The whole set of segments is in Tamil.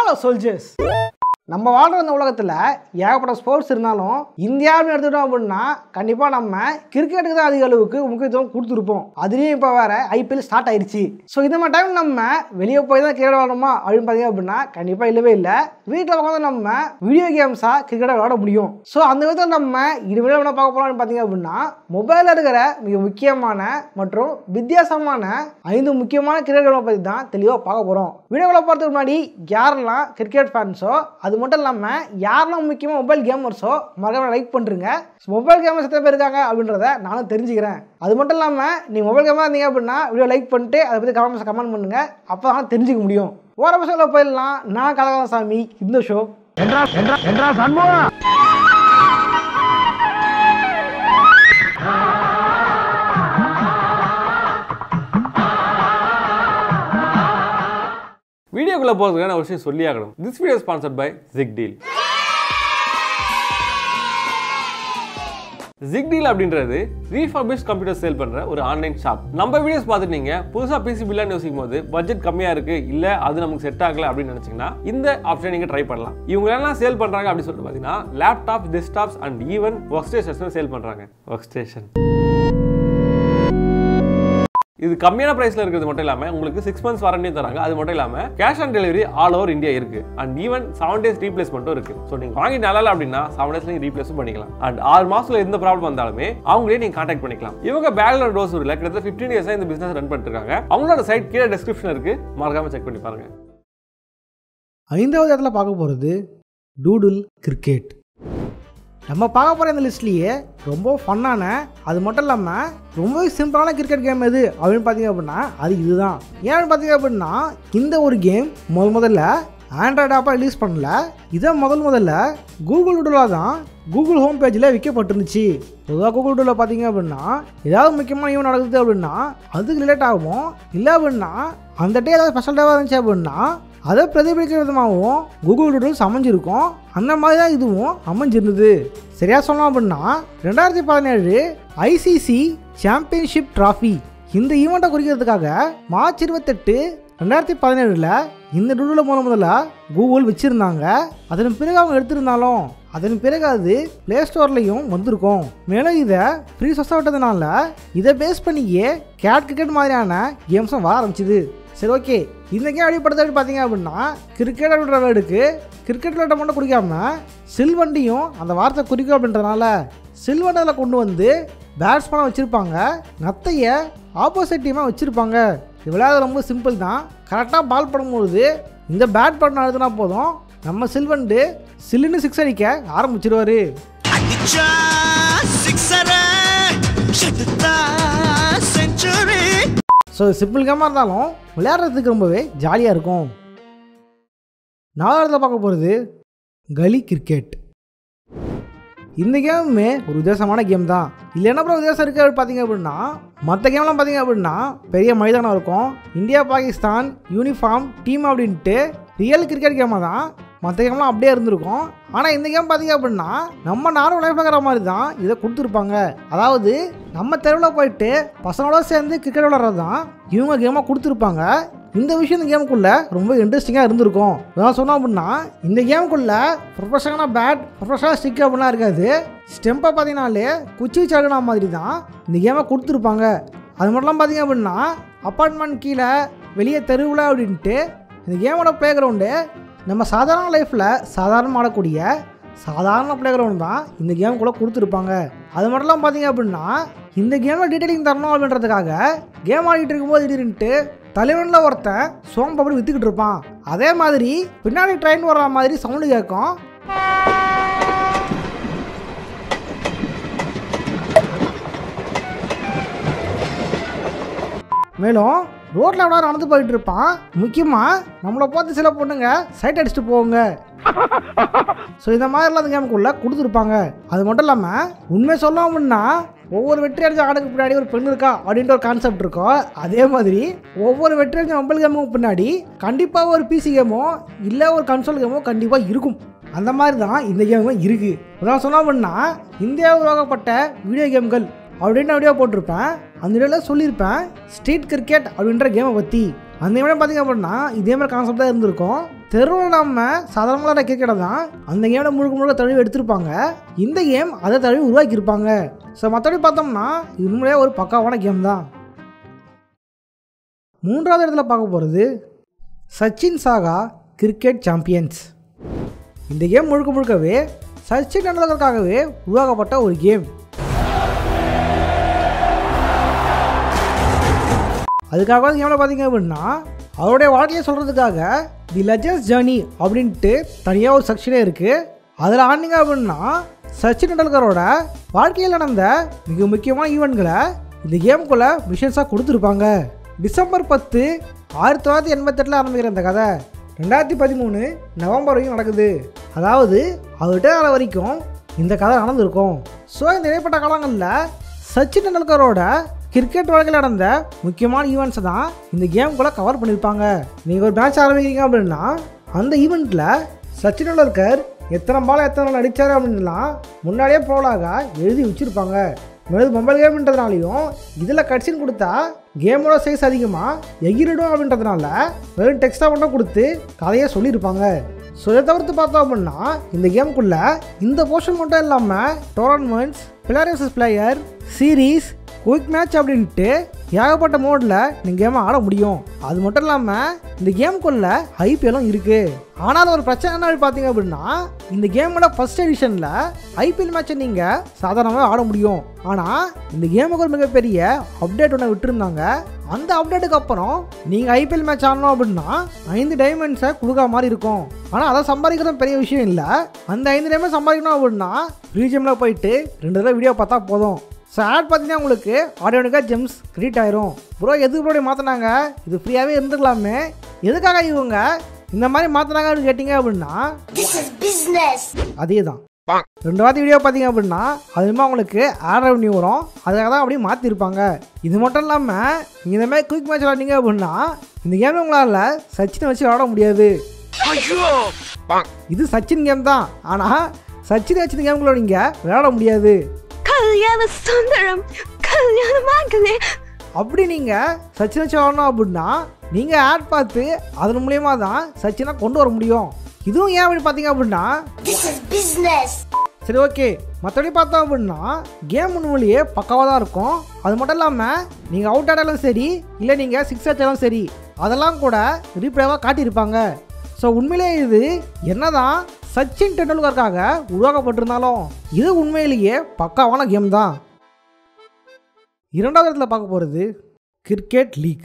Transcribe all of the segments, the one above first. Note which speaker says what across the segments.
Speaker 1: ஹலோ சோல்ஜர்ஸ் நம்ம வாழ்ற இந்த உலகத்தில் ஏகப்பட்ட ஸ்போர்ட்ஸ் இருந்தாலும் இந்தியாவுன்னு எடுத்துட்டோம் அப்படின்னா கண்டிப்பாக நம்ம கிரிக்கெட்டுக்கு தான் அதிக அளவுக்கு முக்கியத்துவம் கொடுத்துருப்போம் அதுலேயும் இப்போ வேற ஐபிஎல் ஸ்டார்ட் ஆயிடுச்சு ஸோ இந்த மாதிரி டைம் நம்ம வெளியே போய் தான் கிரிக்கெட் விளாடணுமா அப்படின்னு பார்த்தீங்க அப்படின்னா கண்டிப்பாக இல்லவே இல்லை வீட்டில் உட்காந்து நம்ம வீடியோ கேம்ஸாக கிரிக்கெட்டை விளாட முடியும் ஸோ அந்த விதத்தில் நம்ம இது விட என்ன பார்க்க போகிறோம்னு பார்த்தீங்க அப்படின்னா மொபைலில் இருக்கிற மிக முக்கியமான மற்றும் வித்தியாசமான ஐந்து முக்கியமான கிரிக்கெட் பற்றி தான் தெளிவாக பார்க்க போகிறோம் வீடியோவில் போகிறதுக்கு முன்னாடி யாரெல்லாம் கிரிக்கெட் ஃபேன்ஸோ அது மட்டும் இல்லாமல் யாரெல்லாம் முக்கியமாக மொபைல் கேமர்ஸோ மறக்காம லைக் பண்ணுறீங்க மொபைல் கேமர்ஸ் எத்தனை பேர் இருக்காங்க அப்படின்றத நானும் தெரிஞ்சுக்கிறேன் அது மட்டும் இல்லாமல் நீங்கள் மொபைல் கேமரா இருந்தீங்க அப்படின்னா வீடியோ லைக் பண்ணிட்டு அதை பற்றி கமெண்ட்ஸ் கமெண்ட் பண்ணுங்கள் அப்போ தான் தெரிஞ்சுக்க முடியும் ஓர பசங்களை போயிடலாம் நான் கதகா சாமி இந்த ஷோ
Speaker 2: வீடியோக்குள்ள போகிறதுக்கான ஒரு விஷயம் சொல்லி ஆகணும் this video sponsored by Zig Deal Zig Deal அப்படின்றது ரீஃபர்பிஷ் கம்ப்யூட்டர் சேல் பண்ற ஒரு ஆன்லைன் ஷாப் நம்ம வீடியோஸ் பார்த்துட்டு நீங்க புதுசா பிசி பில்லான்னு யோசிக்கும் போது பட்ஜெட் கம்மியா இருக்கு இல்ல அது நமக்கு செட் ஆகல அப்படின்னு நினைச்சீங்கன்னா இந்த ஆப்ஷன் நீங்க ட்ரை பண்ணலாம் இவங்க எல்லாம் சேல் பண்றாங்க அப்படின்னு சொல்லிட்டு பாத்தீங்கன்னா laptop desktops and even work stations sale பண்றாங்க ஒர்க் ஸ்டேஷன் இது கம்மியான பிரைஸ்ல இருக்கிறது மட்டும் இல்லாம உங்களுக்கு சிக்ஸ் மந்த்ஸ் வாரண்டி தராங்க அது மட்டும் இல்லாம cash on delivery all over India இருக்கு அண்ட் ஈவன் செவன் டேஸ் ரீப்ளேஸ்மெண்ட்டும் இருக்கு ஸோ நீங்க வாங்கி நல்லா அப்படின்னா செவன் டேஸ்ல நீங்க ரீப்ளேஸும் பண்ணிக்கலாம் அண்ட் ஆறு மாசத்துல எந்த ப்ராப்ளம் வந்தாலுமே அவங்களே நீங்க கான்டாக்ட் பண்ணிக்கலாம் இவங்க பேங்களூர் டோசூர்ல கிட்டத்தட்ட ஃபிஃப்டீன் இயர்ஸா இந்த பிசினஸ் ரன் பண்ணிட்டு இருக்காங்க அவங்களோட சைட் கீழே டிஸ்கிரிப்ஷன் இருக்கு மறக்காம செக் பண்ணி பாருங்க
Speaker 1: ஐந்தாவது இடத்துல பார்க்க போகிறது டூடுல் கிரிக்கெட் நம்ம பார்க்க போகிற இந்த லிஸ்ட்லேயே ரொம்ப ஃபன்னான அது மட்டும் இல்லாமல் ரொம்பவே சிம்பிளான கிரிக்கெட் கேம் எது அப்படின்னு பார்த்தீங்க அப்படின்னா அது இதுதான் ஏன்னு பார்த்தீங்க அப்படின்னா இந்த ஒரு கேம் முத முதல்ல ஆண்ட்ராய்டு ஆப்பாக ரிலீஸ் பண்ணல இதை முதல் முதல்ல கூகுள் டூலாக தான் கூகுள் ஹோம் பேஜில் விற்கப்பட்டிருந்துச்சு பொதுவாக கூகுள் டூலில் பார்த்தீங்க அப்படின்னா ஏதாவது முக்கியமான ஈவெண்ட் நடக்குது அப்படின்னா அதுக்கு ரிலேட் ஆகும் இல்லை அப்படின்னா அந்த டே ஏதாவது ஸ்பெஷல் டேவாக இருந்துச்சு அப்படின்னா அதை பிரதிபலிக்கிற விதமாகவும் கூகுள் டூடல்ஸ் அமைஞ்சிருக்கும் அந்த மாதிரி தான் இதுவும் அமைஞ்சிருந்தது சரியா சொல்லலாம் அப்படின்னா ரெண்டாயிரத்தி பதினேழு ஐசிசி சாம்பியன்ஷிப் டிராஃபி இந்த ஈவெண்ட்டை குறிக்கிறதுக்காக மார்ச் இருபத்தெட்டு ரெண்டாயிரத்தி பதினேழில் இந்த டூடில் முதல் முதல்ல கூகுள் வச்சுருந்தாங்க அதன் பிறகு அவங்க எடுத்திருந்தாலும் அதன் பிறகு அது ப்ளே ஸ்டோர்லையும் வந்திருக்கும் மேலும் இதை ஃப்ரீ சொசை விட்டதுனால இதை பேஸ் பண்ணியே கேட் கிரிக்கெட் மாதிரியான கேம்ஸும் வர ஆரம்பிச்சுது சரி ஓகே இந்த கேம் அடிப்படுத்த பார்த்தீங்க அப்படின்னா கிரிக்கெட் அப்படின்ற வேர்டுக்கு கிரிக்கெட் விளையாட்டை மட்டும் குறிக்காம சில்வண்டியும் அந்த வார்த்தை குறிக்கும் அப்படின்றதுனால சில்வண்டில் கொண்டு வந்து பேட்ஸ்மேனை வச்சுருப்பாங்க நத்தையை ஆப்போசிட் டீமாக வச்சுருப்பாங்க இது விளையாட ரொம்ப சிம்பிள் தான் கரெக்டாக பால் படும்போது இந்த பேட் பண்ண அழுத்தினா போதும் நம்ம சில்வண்டு சில்லுன்னு சிக்ஸ் அடிக்க ஆரம்பிச்சிருவாரு
Speaker 3: அடிச்சா சிக்ஸர ஷட்டுத்தா செஞ்சுரி
Speaker 1: ஸோ சிம்பிள் கேமாக இருந்தாலும் விளையாடுறதுக்கு ரொம்பவே ஜாலியாக இருக்கும் நாலாவதுல பார்க்க போகிறது கலி கிரிக்கெட் இந்த கேமுமே ஒரு வித்தியாசமான கேம் தான் இதில் என்ன அப்புறம் வித்தியாசம் இருக்குது அப்படின்னு பார்த்தீங்க அப்படின்னா மற்ற கேம்லாம் பார்த்தீங்க அப்படின்னா பெரிய மைதானம் இருக்கும் இந்தியா பாகிஸ்தான் யூனிஃபார்ம் டீம் அப்படின்ட்டு ரியல் கிரிக்கெட் கேமாக தான் மற்ற கேம்லாம் அப்படியே இருந்திருக்கும் ஆனால் இந்த கேம் பார்த்தீங்க அப்படின்னா நம்ம நார்மல் லைஃப் இருக்கிற மாதிரி தான் இதை கொடுத்துருப்பாங்க அதாவது நம்ம தெருவில் போயிட்டு பசங்களோட சேர்ந்து கிரிக்கெட் விளாட்றது தான் இவங்க கேமாக கொடுத்துருப்பாங்க இந்த விஷயம் இந்த கேமுக்குள்ளே ரொம்ப இன்ட்ரெஸ்டிங்காக இருந்திருக்கும் அதான் சொன்னோம் அப்படின்னா இந்த கேமுக்குள்ளே ப்ரொஃபஷனலாக பேட் ப்ரொஃபஷனலாக ஸ்டிக் அப்படிலாம் இருக்காது ஸ்டெம்பை பார்த்தீங்கனாலே குச்சி சடுனா மாதிரி தான் இந்த கேமை கொடுத்துருப்பாங்க அது மட்டும் பார்த்தீங்க அப்படின்னா அப்பார்ட்மெண்ட் கீழே வெளியே தெருவில் அப்படின்ட்டு இந்த கேமோட ப்ளே கிரவுண்டு நம்ம சாதாரண லைஃப்பில் சாதாரண ஆடக்கூடிய சாதாரண ப்ளே கிரவுண்ட் தான் இந்த கேமுக்குள்ளே கொடுத்துருப்பாங்க அது மட்டும் பார்த்தீங்க அப்படின்னா இந்த கேமில் டீட்டெயிலிங் தரணும் அப்படின்றதுக்காக கேம் ஆடிட்டு இருக்கும்போது திடீர்னுட்டு தலைவனில் ஒருத்தன் சோம்பு அப்படி விற்றுக்கிட்டு இருப்பான் அதே மாதிரி பின்னாடி ட்ரெயின் வர்ற மாதிரி சவுண்டு கேட்கும் மேலும் ரோட்டில் எவ்வளோ நடந்து போயிட்டு இருப்பான் முக்கியமாக நம்மளை பார்த்து சில பொண்ணுங்க சைட் அடிச்சுட்டு போவாங்க ஸோ இந்த மாதிரிலாம் அந்த கேமுக்குள்ளே கொடுத்துருப்பாங்க அது மட்டும் இல்லாமல் உண்மை சொல்லணும்னா ஒவ்வொரு வெற்றி அடைஞ்ச ஆடுக்கு பின்னாடி ஒரு பெண் இருக்கா அப்படின்ற ஒரு கான்செப்ட் இருக்கும் அதே மாதிரி ஒவ்வொரு வெற்றி அடைஞ்ச மொபைல் கேமுக்கும் பின்னாடி கண்டிப்பாக ஒரு பிசி கேமோ இல்லை ஒரு கன்சோல் கேமோ கண்டிப்பாக இருக்கும் அந்த மாதிரி தான் இந்த கேமும் இருக்குது அதான் சொன்னோம்னா இந்தியாவில் உருவாக்கப்பட்ட வீடியோ கேம்கள் அப்படின்னு வீடியோ போட்டிருப்பேன் அந்த வீடியோவில் சொல்லியிருப்பேன் ஸ்ட்ரீட் கிரிக்கெட் அப்படின்ற கேமை பற்றி அந்த கேமை பார்த்தீங்க அப்படின்னா இதே மாதிரி கான்செப்ட் தான் இருந்திருக்கும் தெருவில் நம்ம சாதாரணமாக கிரிக்கெட்டை தான் அந்த கேமில் முழுக்க முழுக்க தழுவி எடுத்திருப்பாங்க இந்த கேம் அதை தழுவி உருவாக்கியிருப்பாங்க ஸோ மற்றபடி பார்த்தோம்னா இது உண்மையிலே ஒரு பக்காவான கேம் தான் மூன்றாவது இடத்துல பார்க்க போகிறது சச்சின் சாகா கிரிக்கெட் சாம்பியன்ஸ் இந்த கேம் முழுக்க முழுக்கவே சச்சின் டெண்டுல்கருக்காகவே உருவாக்கப்பட்ட ஒரு கேம் அதுக்காக வந்து கேமில் பார்த்தீங்க அப்படின்னா அவருடைய வாழ்க்கையை சொல்கிறதுக்காக தி லெஜண்ட்ஸ் ஜேர்னி அப்படின்ட்டு தனியாக ஒரு செக்ஷனே இருக்குது அதில் ஆனீங்க அப்படின்னா சச்சின் டெண்டுல்கரோட வாழ்க்கையில் நடந்த மிக முக்கியமான ஈவெண்ட்களை இந்த கேமுக்குள்ளே மிஷன்ஸாக கொடுத்துருப்பாங்க டிசம்பர் பத்து ஆயிரத்தி தொள்ளாயிரத்தி எண்பத்தெட்டில் ஆரம்பிக்கிற இந்த கதை ரெண்டாயிரத்தி பதிமூணு நவம்பர் வரைக்கும் நடக்குது அதாவது அவர்கிட்ட காலம் வரைக்கும் இந்த கதை நடந்திருக்கும் ஸோ இந்த இடைப்பட்ட காலங்களில் சச்சின் டெண்டுல்கரோட கிரிக்கெட் வாழ்க்கையில் நடந்த முக்கியமான ஈவெண்ட்ஸை தான் இந்த கேமுக்குள்ளே கவர் பண்ணியிருப்பாங்க நீங்கள் ஒரு மேட்ச் ஆரம்பிக்கிறீங்க அப்படின்னா அந்த ஈவெண்ட்டில் சச்சின் டெண்டுல்கர் எத்தனை பால் எத்தனை நாள் அடித்தார் அப்படின்லாம் முன்னாடியே ப்ரோலாக எழுதி வச்சுருப்பாங்க மேலும் மொபைல் கேம்ன்றதுனாலையும் இதில் கட்சின்னு கொடுத்தா கேமோட சைஸ் அதிகமாக எகிரிடும் அப்படின்றதுனால வெறும் டெக்ஸ்ட்டாக மட்டும் கொடுத்து கதையை சொல்லியிருப்பாங்க ஸோ இதை தவிர்த்து பார்த்தோம் அப்படின்னா இந்த கேமுக்குள்ளே இந்த போர்ஷன் மட்டும் இல்லாமல் tournaments player vs player series quick match அப்படின்ட்டு ஏகப்பட்ட மோடில் இந்த கேமை ஆட முடியும் அது மட்டும் இல்லாமல் இந்த கேமுக்குள்ள ஐபிஎல்லும் இருக்குது ஆனால் ஒரு பிரச்சனை என்ன அப்படி பார்த்தீங்க அப்படின்னா இந்த கேமோட ஃபர்ஸ்ட் எடிஷனில் ஐபிஎல் மேட்சை நீங்கள் சாதாரணமாக ஆட முடியும் ஆனால் இந்த கேமுக்கு ஒரு மிகப்பெரிய அப்டேட் ஒன்று விட்டுருந்தாங்க அந்த அப்டேட்டுக்கு அப்புறம் நீங்கள் ஐபிஎல் மேட்ச் ஆடணும் அப்படின்னா ஐந்து டைமண்ட்ஸை கொடுக்குற மாதிரி இருக்கும் ஆனால் அதை சம்பாதிக்கிறது பெரிய விஷயம் இல்லை அந்த ஐந்து டைமண்ட் சம்பாதிக்கணும் அப்படின்னா ரீஜியமில் போயிட்டு ரெண்டு தடவை வீடியோ பார்த்தா போதும் ஸோ ஆட் பார்த்தீங்கன்னா உங்களுக்கு ஆடியோனிக்கா ஜெம்ஸ் கிரெடிட் ஆயிரும் ப்ரோ எதுக்கு ப்ரோ மாற்றினாங்க இது ஃப்ரீயாகவே இருந்துக்கலாமே எதுக்காக இவங்க இந்த மாதிரி மாற்றினாங்க அப்படின்னு கேட்டிங்க அப்படின்னா
Speaker 4: This is business.
Speaker 1: அதே தான் ரெண்டு வாரத்தி வீடியோ பார்த்தீங்க அப்படின்னா அதுமா உங்களுக்கு ஆட் ரெவன்யூ வரும் அதுக்காக தான் அப்படியே மாற்றிருப்பாங்க இது மட்டும் இல்லாமல் நீங்கள் இந்த மாதிரி குயிக் மேட்ச் விளாண்டிங்க அப்படின்னா இந்த கேம் உங்களால் சச்சினை வச்சு விளாட முடியாது இது சச்சின் கேம் தான் ஆனால் சச்சினை வச்சு இந்த கேமுக்குள்ள நீங்கள் விளையாட முடியாது
Speaker 4: கல்யாண சுந்தரம் கல்யாண மகளே
Speaker 1: அப்படி நீங்கள் சச்சினை வச்சு விளாடணும் அப்படின்னா நீங்கள் ஆட் பார்த்து அதன் மூலியமாக தான் சச்சினை கொண்டு வர முடியும் இதுவும் ஏன் அப்படி பார்த்தீங்க அப்படின்னா
Speaker 4: This is business.
Speaker 1: சரி ஓகே மற்றபடி பார்த்தோம் அப்படின்னா கேம் உண்மையிலேயே பக்காவாக தான் இருக்கும் அது மட்டும் இல்லாமல் நீங்கள் அவுட் ஆடாலும் சரி இல்லை நீங்கள் சிக்ஸ் அடிச்சாலும் சரி அதெல்லாம் கூட ரீப்ளேவாக காட்டியிருப்பாங்க ஸோ உண்மையிலேயே இது என்னதான் சச்சின் டெண்டுல்கருக்காக உருவாக்கப்பட்டிருந்தாலும் இது உண்மையிலேயே பக்காவான கேம் தான் இரண்டாவது இடத்துல பார்க்க போகிறது கிரிக்கெட் லீக்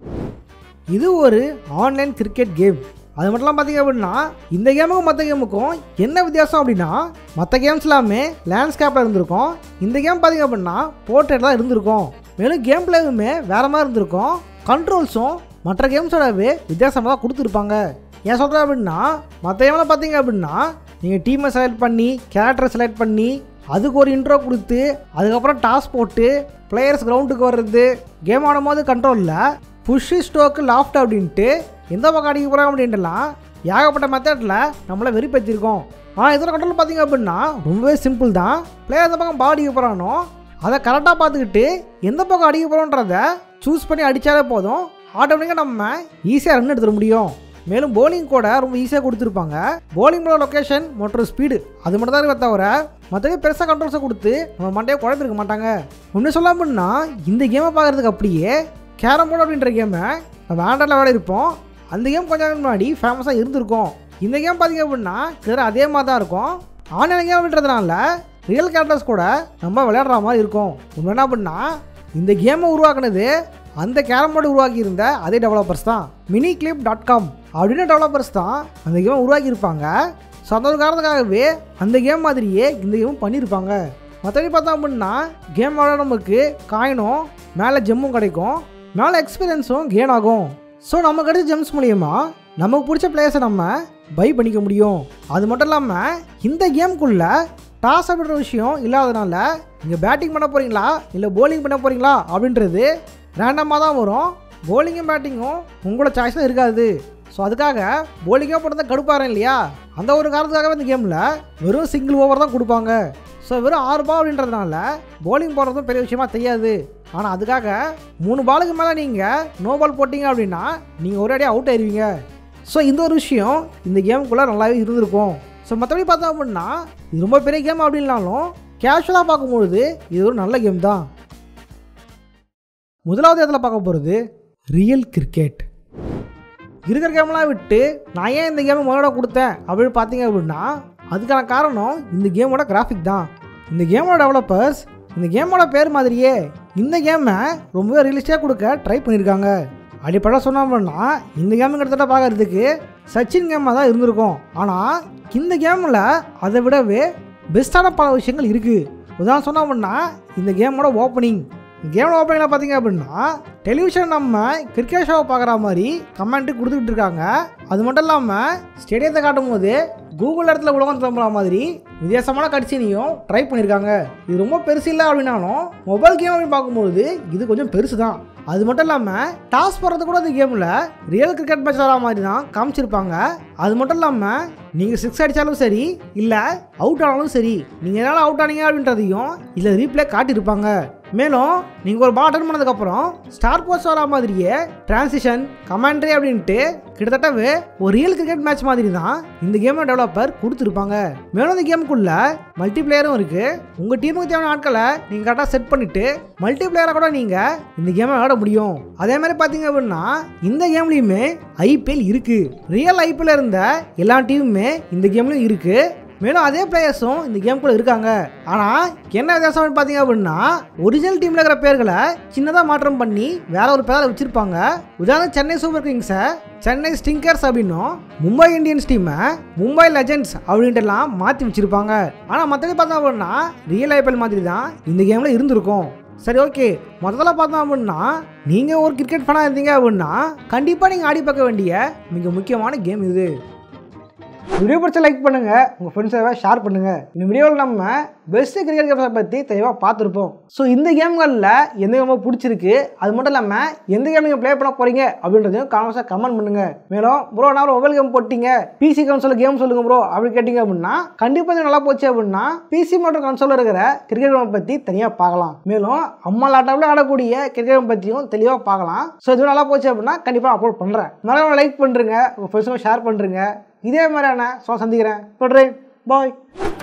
Speaker 1: இது ஒரு ஆன்லைன் கிரிக்கெட் கேம் அது மட்டும் இல்லாமல் பார்த்தீங்க அப்படின்னா இந்த கேமுக்கும் மற்ற கேமுக்கும் என்ன வித்தியாசம் அப்படின்னா மற்ற கேம்ஸ் எல்லாமே லேண்ட்ஸ்கேப்பில் இருந்திருக்கும் இந்த கேம் பார்த்தீங்க அப்படின்னா போர்ட்ரேட் தான் இருந்திருக்கும் மேலும் கேம் பிளேவுமே வேறு மாதிரி இருந்திருக்கும் கண்ட்ரோல்ஸும் மற்ற கேம்ஸோடவே வித்தியாசமாக தான் கொடுத்துருப்பாங்க ஏன் சொல்கிறேன் அப்படின்னா மற்ற கேமில் பார்த்தீங்க அப்படின்னா நீங்கள் டீமை செலக்ட் பண்ணி கேரக்டரை செலக்ட் பண்ணி அதுக்கு ஒரு இன்ட்ரோ கொடுத்து அதுக்கப்புறம் டாஸ் போட்டு பிளேயர்ஸ் கிரவுண்டுக்கு வர்றது கேம் ஆடும்போது கண்ட்ரோலில் புஷ்ஷு ஸ்டோக்கு லாஃப்ட் அப்படின்ட்டு எந்த பக்கம் அடிக்க போகிறோம் அப்படின்ட்டுலாம் ஏகப்பட்ட மெத்தடில் நம்மளை வெறிப்பேற்றிருக்கோம் ஆனால் இதில் கண்ட்ரோல் பார்த்தீங்க அப்படின்னா ரொம்பவே சிம்பிள் தான் பிளேயர் எந்த பக்கம் பால் அடிக்க போகிறானோ அதை கரெக்டாக பார்த்துக்கிட்டு எந்த பக்கம் அடிக்க போகிறோன்றத சூஸ் பண்ணி அடித்தாலே போதும் ஆட்டோமேட்டிக்காக நம்ம ஈஸியாக ரன் எடுத்துட முடியும் மேலும் போலிங் கூட ரொம்ப ஈஸியாக கொடுத்துருப்பாங்க போலிங்கோட லொக்கேஷன் மற்றும் ஸ்பீடு அது மட்டும் தான் இருக்கே தவிர மற்றபடி பெருசாக கண்ட்ரோல்ஸை கொடுத்து நம்ம மண்டையை குழப்பிருக்க மாட்டாங்க ஒன்று சொல்ல அப்படின்னா இந்த கேமை பார்க்குறதுக்கு அப்படியே கேரம் போர்டு அப்படின்ற கேமை நம்ம ஆண்ட்ராய்டில் விளையாடி இருப்போம் அந்த கேம் கொஞ்சம் நாள் முன்னாடி ஃபேமஸாக இருந்திருக்கும் இந்த கேம் பார்த்தீங்க அப்படின்னா கிட்ட அதே மாதிரி தான் இருக்கும் ஆன்லைன் கேம் அப்படின்றதுனால ரியல் கேரக்டர்ஸ் கூட நம்ம விளையாடுற மாதிரி இருக்கும் உண்மை என்ன அப்படின்னா இந்த கேமை உருவாக்குனது அந்த கேரம் போர்டு உருவாக்கியிருந்த அதே டெவலப்பர்ஸ் தான் மினி கிளிப் டாட் காம் அப்படின்னு டெவலப்பர்ஸ் தான் அந்த கேமை உருவாக்கியிருப்பாங்க ஸோ அந்த ஒரு காரணத்துக்காகவே அந்த கேம் மாதிரியே இந்த கேமும் பண்ணியிருப்பாங்க மற்றபடி பார்த்தோம் அப்படின்னா கேம் விளையாட நமக்கு காயினும் மேலே ஜெம்மும் கிடைக்கும் மேலே எக்ஸ்பீரியன்ஸும் கெயின் ஆகும் ஸோ நமக்கு கிடைச்ச ஜெம்ஸ் மூலியமா நமக்கு பிடிச்ச பிளேயர்ஸை நம்ம பை பண்ணிக்க முடியும் அது மட்டும் இல்லாமல் இந்த கேமுக்குள்ளே டாஸ் அப்படின்ற விஷயம் இல்லாதனால நீங்கள் பேட்டிங் பண்ண போகிறீங்களா இல்லை bowling பண்ண போகிறீங்களா அப்படின்றது ரேண்டமாக தான் வரும் bowling-உம் பேட்டிங்கும் உங்களோட சாய்ஸ் தான் இருக்காது ஸோ அதுக்காக bowling-ஆ போட்டு தான் கடுப்பாரன் இல்லையா அந்த ஒரு காரணத்துக்காகவே இந்த கேமில் வெறும் சிங்கிள் ஓவர் தான் கொடுப்பாங்க ஸோ வெறும் ஆறு பால் அப்படின்றதுனால bowling போடுறதும் பெரிய விஷயமா தெரியாது ஆனால் அதுக்காக மூணு பாலுக்கு மேலே நீங்கள் நோ பால் போட்டிங்க அப்படின்னா நீங்கள் ஒரே அடியாக அவுட் ஆயிருவீங்க ஸோ இந்த ஒரு விஷயம் இந்த கேமுக்குள்ளே நல்லாவே இருந்திருக்கும் ஸோ மற்றபடி பார்த்தோம் அப்படின்னா இது ரொம்ப பெரிய கேம் அப்படின்னாலும் கேஷுவலாக பார்க்கும்பொழுது இது ஒரு நல்ல கேம் தான் முதலாவது இடத்துல பார்க்க போகிறது ரியல் கிரிக்கெட் இருக்கிற கேம்லாம் விட்டு நான் ஏன் இந்த கேமை முதல்ல கொடுத்தேன் அப்படின்னு பார்த்தீங்க அப்படின்னா அதுக்கான காரணம் இந்த கேமோட கிராஃபிக் தான் இந்த கேமோட டெவலப்பர்ஸ் இந்த கேமோட பேர் மாதிரியே இந்த கேமை ரொம்பவே ரியலிஸ்டிக்காக கொடுக்க ட்ரை பண்ணியிருக்காங்க அடிப்படை சொன்னோம் அப்படின்னா இந்த கேம் கிட்டத்தட்ட பார்க்கறதுக்கு சச்சின் கேமாக தான் இருந்திருக்கும் ஆனால் இந்த கேமில் அதை விடவே பெஸ்ட்டான பல விஷயங்கள் இருக்குது உதாரணம் சொன்னோம் அப்படின்னா இந்த கேமோட ஓப்பனிங் கேமோட ஓப்பனிங்கில் பார்த்தீங்க அப்படின்னா டெலிவிஷன் நம்ம கிரிக்கெட் ஷோவை பார்க்குற மாதிரி கமெண்ட்டு கொடுத்துக்கிட்டு இருக்காங்க அது மட்டும் இல்லாமல் ஸ்டேடியத்தை காட்டும் போது கூகுள் இடத்துல உலகம் திரும்புற மாதிரி வித்தியாசமான கட்சினையும் ட்ரை பண்ணியிருக்காங்க இது ரொம்ப பெருசு இல்லை அப்படின்னாலும் மொபைல் கேம் அப்படின்னு பார்க்கும்போது இது கொஞ்சம் பெருசு தான் அது மட்டும் இல்லாமல் டாஸ் போடுறது கூட இந்த கேமில் ரியல் கிரிக்கெட் மேட்ச் வர மாதிரி தான் காமிச்சிருப்பாங்க அது மட்டும் இல்லாமல் நீங்கள் சிக்ஸ் அடித்தாலும் சரி இல்லை அவுட் ஆனாலும் சரி நீங்கள் எதனால் அவுட் ஆனீங்க அப்படின்றதையும் இதில் ரீப்ளே காட்டியிருப்பாங்க மேலும் நீங்கள் ஒரு பால் அட்டன் பண்ணதுக்கப்புறம் ஸ்டார் போஸ்ட் வர மாதிரியே டிரான்சிஷன் கமெண்ட்ரி அப்படின்ட்டு கிட்டத்தட்டவே ஒரு ரியல் கிரிக்கெட் மேட்ச் மாதிரி தான் இந்த கேமை டெவலப்பர் கொடுத்துருப்பாங்க மேலும் இந்த கேமுக்குள்ள மல்டி பிளேயரும் இருக்குது உங்கள் டீமுக்கு தேவையான ஆட்களை நீங்கள் கரெக்டாக செட் பண்ணிவிட்டு மல்டி பிளேயராக கூட நீங்கள் இந்த கேமை விளையாட முடியும் அதே மாதிரி பார்த்தீங்க அப்படின்னா இந்த கேம்லேயுமே ஐபிஎல் இருக்குது ரியல் ஐபிஎல் இருந்த எல்லா டீமுமே இந்த கேம்லேயும் இருக்குது மேலும் அதே பிளேயர்ஸும் இந்த கேம்குள்ளே இருக்காங்க ஆனால் என்ன வித்தியாசம் பார்த்தீங்க அப்படின்னா ஒரிஜினல் டீமில் இருக்கிற பேர்களை சின்னதாக மாற்றம் பண்ணி வேற ஒரு பேரை வச்சுருப்பாங்க உதாரணம் சென்னை சூப்பர் கிங்ஸை சென்னை ஸ்டிங்கர்ஸ் அப்படின்னும் மும்பை இந்தியன்ஸ் டீமை மும்பை லெஜெண்ட்ஸ் அப்படின்ட்டுலாம் மாற்றி வச்சுருப்பாங்க ஆனால் மற்றபடி பார்த்தோம் அப்படின்னா ரியல் ஐபிஎல் மாதிரி தான் இந்த கேமில் இருந்திருக்கும் சரி ஓகே முதல்ல பார்த்தோம் அப்படின்னா நீங்கள் ஒரு கிரிக்கெட் ஃபேனாக இருந்தீங்க அப்படின்னா கண்டிப்பாக நீங்கள் ஆடி பார்க்க வேண்டிய மிக முக்கியமான கேம் இது வீடியோ பிடிச்ச லைக் பண்ணுங்க உங்க ஃப்ரெண்ட்ஸை ஷேர் பண்ணுங்க இந்த வீடியோவில் நம்ம பெஸ்ட் கிரிக்கெட் கேம்ஸை பற்றி தெளிவாக பார்த்துருப்போம் ஸோ இந்த கேம்களில் எந்த கேம் பிடிச்சிருக்கு அது மட்டும் இல்லாமல் எந்த கேம் நீங்கள் ப்ளே பண்ண போறீங்க அப்படின்றதையும் காமெண்ட்ஸாக கமெண்ட் பண்ணுங்க மேலும் ப்ரோ நான் மொபைல் கேம் போட்டீங்க பிசி கன்சோல் கேம் சொல்லுங்க ப்ரோ அப்படி கேட்டிங்க அப்படின்னா கண்டிப்பாக இது நல்லா போச்சு அப்படின்னா பிசி மற்றும் கன்சோலில் இருக்கிற கிரிக்கெட் கேமை பற்றி தனியாக பார்க்கலாம் மேலும் அம்மா லேப்டாப்பில் ஆடக்கூடிய கிரிக்கெட் கேம் பற்றியும் தெளிவாக பார்க்கலாம் ஸோ இது நல்லா போச்சு அப்படின்னா கண்டிப்பாக அப்லோட் பண்ணுறேன் மறக்காம லைக் பண்ணுறேங்க உங்கள் ஃப்ரெண்ட்ஸுக்கும் ஷேர் பண்ணுறேங்க இதே மாதிரியான ஸோ சந்திக்கிறேன் சொல்கிறேன் பாய்